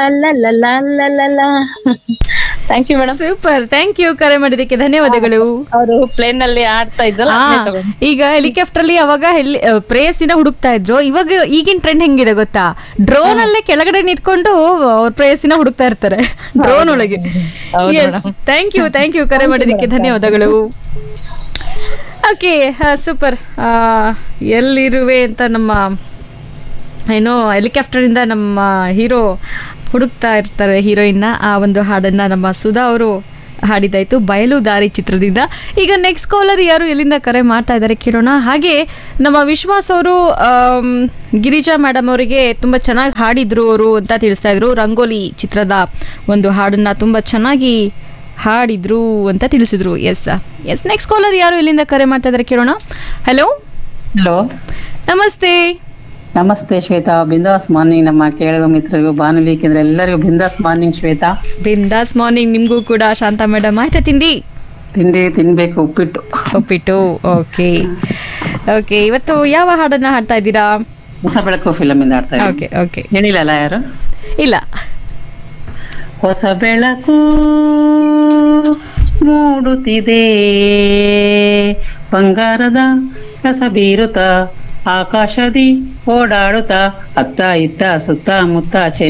Thank you madam super thank you ಕರೆ ಮಾಡಿದ್ದಕ್ಕೆ ಧನ್ಯವಾದಗಳು ಅವರು ಪ್ಲೇನ್ ನಲ್ಲಿ ಆಡ್ತಾ ಇದ್ರಲ್ಲ ಆ, ಅದ್ನೇ ತಗೊಂಡೆ. ಈಗ ಹೆಲಿಕಾಪ್ಟರ್ ಅಲ್ಲಿ ಅವಾಗ ಹೆಲಿ ಪ್ರೇಯಸಿನ ಹುಡುಕ್ತಾ ಇದ್ರು ಇವಾಗ ಈಗಿನ ಟ್ರೆಂಡ್ ಹೆಂಗಿದೆ ಗೊತ್ತಾ ಡ್ರೋನ್ ಅಲ್ಲೇ ಕೆಳಗಡೆ ನಿಂತ್ಕೊಂಡು ಅವ್ರ ಪ್ರೇಯಸಿನ ಹುಡುಕ್ತಾ ಇರ್ತಾರೆ ಡ್ರೋನ್ ಒಳಗೆ ಹೌದು yes madam. Thank you thank you ಕರೆ ಮಾಡಿದ್ದಕ್ಕೆ ಧನ್ಯವಾದಗಳು ಓಕೆ ಸೂಪರ್ ಎಲ್ಲಿರುವೆ ಅಂತ ನಮ್ಮ ಏನೋ ಹೆಲಿಕಾಪ್ಟರ್ ಇಂದ ನಮ್ಮ ಹೀರೋ ಹುಡುಕ್ತಾ ಇರ್ತಾರೆ ಹೀರೋಯಿನ್ನ ಆ ಒಂದು ಹಾಡನ್ನ ನಮ್ಮ ಸುಧಾ ಅವರು ಹಾಡಿದಾಯ್ತು ಬಯಲು ದಾರಿ ಚಿತ್ರದಿಂದ ಈಗ ನೆಕ್ಸ್ಟ್ ಕಾಲರ್ ಯಾರು ಎಲ್ಲಿಂದ ಕರೆ ಮಾಡ್ತಾ ಇದ್ದಾರೆ ಕೇಳೋಣ ಹಾಗೆ ನಮ್ಮ ವಿಶ್ವಾಸ್ ಅವರು ಆಮ್, ಗಿರಿಜಾ ಮೇಡಮ್ ಅವರಿಗೆ ತುಂಬ ಚೆನ್ನಾಗಿ ಹಾಡಿದ್ರು ಅವರು ಅಂತ ತಿಳಿಸ್ತಾ ಇದ್ರು ರಂಗೋಲಿ ಚಿತ್ರದ ಒಂದು ಹಾಡನ್ನ ತುಂಬ ಚೆನ್ನಾಗಿ ಹಾಡಿದ್ರು ಅಂತ ತಿಳಿಸಿದ್ರು ಎಸ್ ಎಸ್ ನೆಕ್ಸ್ಟ್ ಕಾಲರ್ ಯಾರು ಎಲ್ಲಿಂದ ಕರೆ ಮಾಡ್ತಾ ಇದ್ದಾರೆ ಕೇಳೋಣ ಹಲೋ ಹಲೋ ನಮಸ್ತೆ ನಮಸ್ತೆ ಶ್ವೇತಾ ಬಿಂದಾಸ್ ಮಾರ್ನಿಂಗ್ ನಮ್ಮ ಕೇಳುವ ಮಿತ್ರರಿಗೂ ಬಾನುಲಿ ಕೇಂದ್ರ ಎಲ್ಲರಿಗೂ ಬಿಂದಾಸ್ ಮಾರ್ನಿಂಗ್ ಶ್ವೇತಾ ಬಿಂದಾಸ್ ಮಾರ್ನಿಂಗ್ ನಿಮಗೂ ಕೂಡ ಶಾಂತಾ ಮೇಡಮ್ ಆಯ್ತಾ ತಿಂಡಿ ತಿಂಡಿ ತಿನ್ಬೇಕು ಉಪ್ಪಿಟ್ಟು ಒಪ್ಪಿಟ್ಟು ಓಕೆ ಓಕೆ ಇವತ್ತು ಯಾವ ಹಾಡನ್ನ ಹಾಡ್ತಾ ಇದ್ದೀರಾ ಹೊಸ ಬೆಳಕು ಫಿಲಮ್ ಇಂದ ಆಡ್ತಾ ಇದ್ದೀನಿ ಓಕೆ ಓಕೆ ಹೇಳಿಲ್ಲಲ್ಲ ಯಾರು ಇಲ್ಲ ಹೊಸ ಬೆಳಕು ಮೂಡುತ್ತಿದೆ ಬಂಗಾರದ ಕಸ ಬೀರುತ್ತ ಆಕಾಶದಿ ಓಡಾಡುತ್ತಾ ಅತ್ತ ಇತ್ತ ಸುತ್ತ ಮುತ್ತ ಚೆನ್ನ